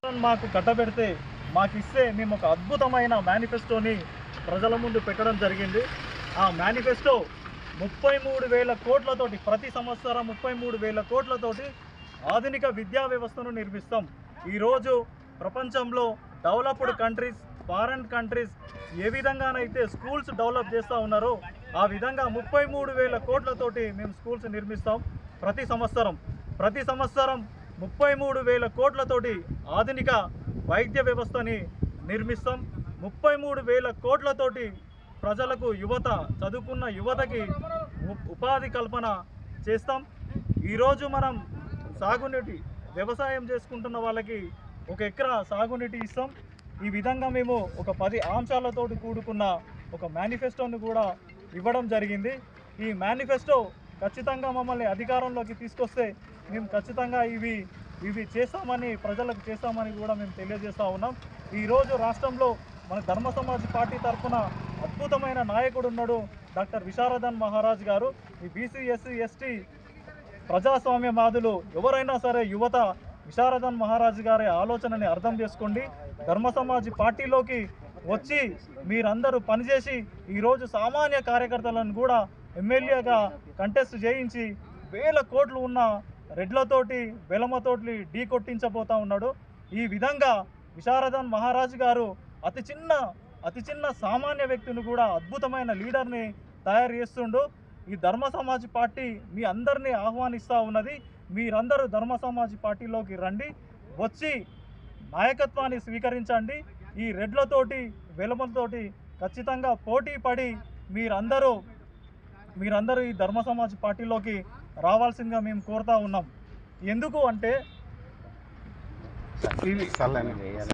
మాకు కట్టబెడితే మాకు ఇస్తే మేము ఒక అద్భుతమైన మేనిఫెస్టోని ప్రజల ముందు పెట్టడం జరిగింది ఆ మేనిఫెస్టో ముప్పై మూడు వేల కోట్లతోటి ప్రతి సంవత్సరం ముప్పై మూడు వేల కోట్లతోటి ఆధునిక విద్యా వ్యవస్థను నిర్మిస్తాం ఈరోజు ప్రపంచంలో డెవలప్డ్ కంట్రీస్ ఫారెన్ కంట్రీస్ ఏ విధంగానైతే స్కూల్స్ డెవలప్ చేస్తూ ఉన్నారో ఆ విధంగా ముప్పై మూడు వేల కోట్లతోటి మేము స్కూల్స్ నిర్మిస్తాం ప్రతి సంవత్సరం ప్రతి సంవత్సరం ముప్పై మూడు వేల కోట్లతోటి ఆధునిక వైద్య వ్యవస్థని నిర్మిస్తాం ముప్పై మూడు వేల కోట్లతోటి ప్రజలకు యువత చదువుకున్న యువతకి ఉ- ఉపాధి కల్పన చేస్తాం ఈరోజు మనం సాగునీటి వ్యవసాయం చేసుకుంటున్న వాళ్ళకి ఒక ఎకరా సాగునీటి ఇస్తాం ఈ విధంగా మేము ఒక పది అంశాలతోటి కూడుకున్న ఒక మేనిఫెస్టోని కూడా ఇవ్వడం జరిగింది ఈ మేనిఫెస్టో ఖచ్చితంగా మమ్మల్ని అధికారంలోకి తీసుకొస్తే మేము ఖచ్చితంగా ఇవి ఇవి చేస్తామని ప్రజలకు చేస్తామని కూడా మేము తెలియజేస్తూ ఉన్నాం ఈరోజు రాష్ట్రంలో మన ధర్మ సమాజ్ పార్టీ తరఫున అద్భుతమైన నాయకుడు ఉన్నాడు డాక్టర్ విశారదన్ మహారాజ్ గారు ఈ బీసీ ఎస్సీ ఎస్టీ ప్రజాస్వామ్యవాదులు ఎవరైనా సరే యువత విశారదన్ మహారాజు గారి ఆలోచనని అర్థం చేసుకోండి ధర్మ సమాజ్ పార్టీలోకి వచ్చి మీరందరూ పనిచేసి ఈరోజు సామాన్య కార్యకర్తలను కూడా ఎమ్మెల్యేగా కంటెస్ట్ చేయించి వేల కోట్లు ఉన్న రెడ్లతోటి బెలమతోటి ఢీ కొట్టించబోతా ఉన్నాడు ఈ విధంగా విశారదన్ మహారాజు గారు అతి చిన్న అతి చిన్న సామాన్య వ్యక్తిని కూడా అద్భుతమైన లీడర్ని తయారు చేస్తుండు ఈ ధర్మ సమాజ్ పార్టీ మీ అందరినీ ఆహ్వానిస్తూ ఉన్నది మీరందరూ ధర్మ సమాజ్ పార్టీలోకి రండి వచ్చి నాయకత్వాన్ని స్వీకరించండి ఈ రెడ్లతోటి వెలమలతోటి ఖచ్చితంగా పోటీ పడి మీరందరూ మీరందరూ ఈ ధర్మ సమాజ్ పార్టీలోకి రావాల్సిందిగా మేము కోరుతా ఉన్నాం ఎందుకు అంటే చల్లని